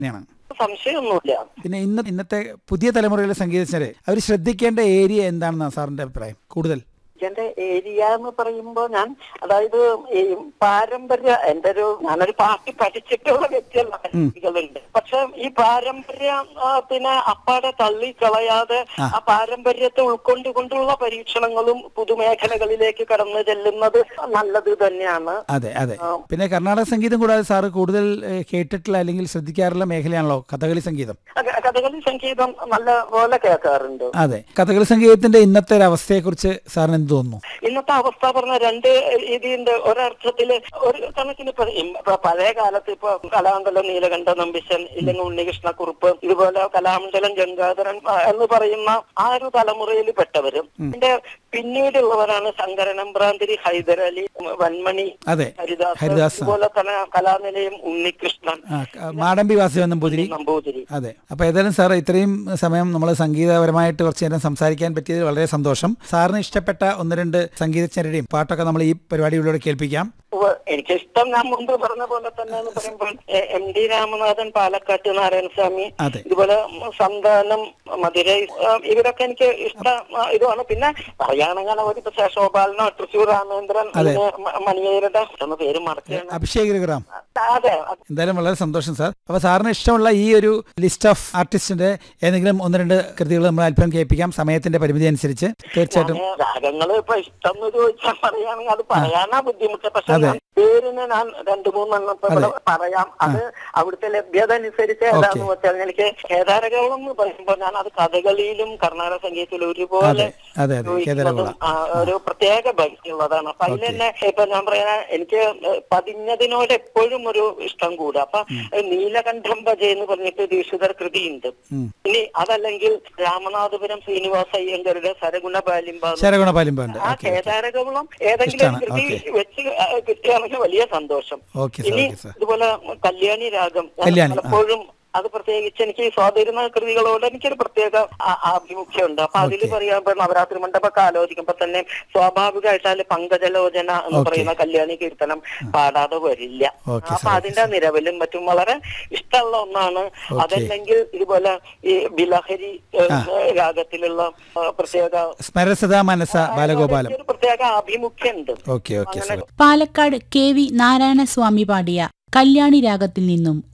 തന്നെയാണ് സംശയമൊന്നുമില്ല പിന്നെ ഇന്ന് ഇന്നത്തെ പുതിയ തലമുറയിലെ സംഗീതജ്ഞരെ അവർ ശ്രദ്ധിക്കേണ്ട ഏരിയ എന്താണെന്നാണ് സാറിന്റെ അഭിപ്രായം കൂടുതൽ എന്റെ ഏരിയ എന്ന് പറയുമ്പോ ഞാൻ അതായത് ഈ പാരമ്പര്യ എന്റെ ഒരു ഞാനൊരു പാർട്ടി പഠിച്ചിട്ടുള്ള വ്യക്തിയല്ല വ്യക്തികളുണ്ട് പക്ഷെ ഈ പാരമ്പര്യ ആ, പിന്നെ അപ്പാടെ തള്ളിക്കളയാതെ ആ പാരമ്പര്യത്തെ ഉൾക്കൊണ്ടുകൊണ്ടുള്ള പരീക്ഷണങ്ങളും പുതുമേഖലകളിലേക്ക് കടന്നു ചെല്ലുന്നത് നല്ലത് തന്നെയാണ് അതെ അതെ പിന്നെ കർണാടക സംഗീതം കൂടാതെ സാറ് കൂടുതൽ ഏഹ്, കേട്ടിട്ടുള്ള അല്ലെങ്കിൽ ശ്രദ്ധിക്കാറുള്ള മേഖലയാണല്ലോ കഥകളി സംഗീതം ക- കഥകളി സംഗീതം നല്ല പോലെ കേൾക്കാറുണ്ട് അതെ കഥകളി സംഗീതത്തിന്റെ ഇന്നത്തെ ഒരു അവസ്ഥയെക്കുറിച്ച് സാറിന് എന്ത് തോന്നുന്നു ഇന്നത്തെ അവസ്ഥ പറഞ്ഞ രണ്ട് രീതിയുണ്ട് ഒരർത്ഥത്തില് ഒരു കണക്കിന് ഇപ്പൊ ഇം- ഇപ്പൊ പഴയ കാലത്ത് ഇപ്പൊ കലാമണ്ഡലം നീലകണ്ഠ നമ്പിശൻ ഇല്ലെങ്കിൽ ഉണ്ണികൃഷ്ണ കുറുപ്പ് ഇതുപോലെ കലാമണ്ഡലം ഗംഗാധരൻ ആ, എന്ന് പറയുന്ന ആ ഒരു തലമുറയിൽ പെട്ടവരും ഇതിന്റെ പിന്നീടുള്ളവരാണ് ശങ്കരനമ്പ്രാന്തിരി ഹൈദരലി വൻമണി അതെ ഹരിദാസ് ഹരിദാസ് ഇതുപോലെ തന്നെ കലാനിലയം ഉണ്ണികൃഷ്ണൻ ആ, ക- മാടമ്പി വാസുദേവൻ നമ്പൂതിരി നമ്പൂതിരി അതെ അപ്പൊ ഏതായാലും സാർ ഇത്രയും സമയം നമ്മൾ സംഗീതപരമായിട്ട് കുറച്ച് നേരം സംസാരിക്കാൻ പറ്റിയതിൽ വളരെ സന്തോഷം സാറിന് ഇഷ്ടപ്പെട്ട ഒന്ന് രണ്ട് സംഗീതജ്ഞരുടെയും പാട്ടൊക്കെ നമ്മൾ ഈ പരിപാടിയിലൂടെ കേൾപ്പിക്കാം ഉവ്വ് എനിക്കിഷ്ടം ഞാൻ മുമ്പ് പറഞ്ഞ പോലെ തന്നെ എന്ന് പറയുമ്പോൾ എ- എം ഡി രാമനാഥൻ പാലക്കാട്ട് നാരായണസ്വാമി അതെ ഇതുപോലെ സന്താനം മധുരൈ ആ, ഇവരൊക്കെ എനിക്ക് ഇഷ്ട ആ, ഇതുമാണ് പിന്നെ പറയുകയാണെങ്കിൽ അവർ ഇപ്പൊ ശേഷോപാലനോ തൃശ്ശൂർ രാമേന്ദ്രൻ അതെ. പിന്നെ മ- മണിയേരുടെ ഒന്ന് പേര് മറക്കുകയാണ് അഭിഷേക് രഘുറാം അതെ എന്തായാലും വളരെ സന്തോഷം സാർ അപ്പൊ സാറിന് ഇഷ്ടമുള്ള ഈ ഒരു ലിസ്റ്റ് ഓഫ് ആർട്ടിസ്റ്റിന്റെ ഏതെങ്കിലും ഒന്ന് രണ്ട് കൃതികൾ നമ്മൾ അല്പം കേൾപ്പിക്കാം സമയത്തിന്റെ പരിമിതി അനുസരിച്ച് തീർച്ചയായിട്ടും ഞാന് രാഗങ്ങള് ഇപ്പൊ ഇഷ്ടം എന്ന് ചോദിച്ചാൽ പറയുകയാണെങ്കിൽ അത് പറയാനാ ബുദ്ധിമുട്ട് പക്ഷെ അതെ. ഞാൻ പേരിന് ഞാൻ രണ്ടു മൂന്നെണ്ണം ഇപ്പൊ ഇവിടെ പറയാം അത് അവിടുത്തെ ലഭ്യത അനുസരിച്ച് ഏതാന്ന് വെച്ചാൽ എനിക്ക് കേദാരകവളം എന്ന് പറയുമ്പോൾ ഞാൻ അത് കഥകളിയിലും കർണാടക സംഗീതത്തിലും ഒരുപോലെ അതെ അതെ അതെ കേദാരകുളം ഉപയോഗിക്കുന്നതും, ആ, ഒരു പ്രത്യേക ഭംഗിയുള്ളതാണ് അപ്പൊ അതിൽ തന്നെ ഇപ്പൊ ഞാൻ പറയാ എനിക്ക് പതിഞ്ഞതിനോട് എപ്പോഴും ഒരു ഇഷ്ടം കൂടുക അപ്പൊ നീലകണ്ഠം ഭജ എന്ന് പറഞ്ഞിട്ട് ദീക്ഷിതർ കൃതിയുണ്ട് ഉം. ഇനി അതല്ലെങ്കിൽ രാമനാഥപുരം ശ്രീനിവാസ അയ്യങ്കരുടെ സരഗുണ ബാലിംബ ശരഗുണ പാലിമ്പുണ്ട് ആ ഓക്കെ കേദാരകവളം ഏതെങ്കിലും ഒരു ഇഷ്ടാണ്, കൃതി ഓക്കെ. വെച്ച് ആ, കിട്ടുകയാണെങ്കിൽ വലിയ സന്തോഷം ഓക്കെ സാർ ഇനി ഓക്കെ സാർ ഇതുപോലെ കല്യാണി രാഗം ഞാൻ കല്യാണി, ആ. പലപ്പോഴും അത് പ്രത്യേകിച്ച് എനിക്ക് ഈ സ്വാധീന കൃതികളോട് എനിക്കൊരു പ്രത്യേക ആ- ആഭിമുഖ്യമുണ്ട് അപ്പൊ അതിൽ ഓക്കെ. പറയാൻ ഇപ്പൊ നവരാത്രി മണ്ഡപമൊക്കെ ആലോചിക്കുമ്പോ തന്നെ സ്വാഭാവികമായിട്ട് അതിൽ പങ്കജലോചന എന്ന് ഓക്കെ. പറയുന്ന കല്യാണി കീർത്തനം പാടാതെ വരില്ല ഓക്കെ അപ്പൊ സാർ, അതിന്റെ നിലവിലും മറ്റും വളരെ ഇഷ്ടമുള്ള ഒന്നാണ് ഓക്കെ. അതല്ലെങ്കിൽ ഇതുപോലെ ഈ ബിലഹരി ഏഹ്, രാഗത്തിലുള്ള ആ, പ്രത്യേക സ്മരസദാ മനസ ബാലഗോപാലം ഒരു പ്രത്യേക ആഭിമുഖ്യമുണ്ട് okay okay sir Palakkad K V Narayanaswamy പാടിയ കല്യാണി രാഗത്തിൽ നിന്നും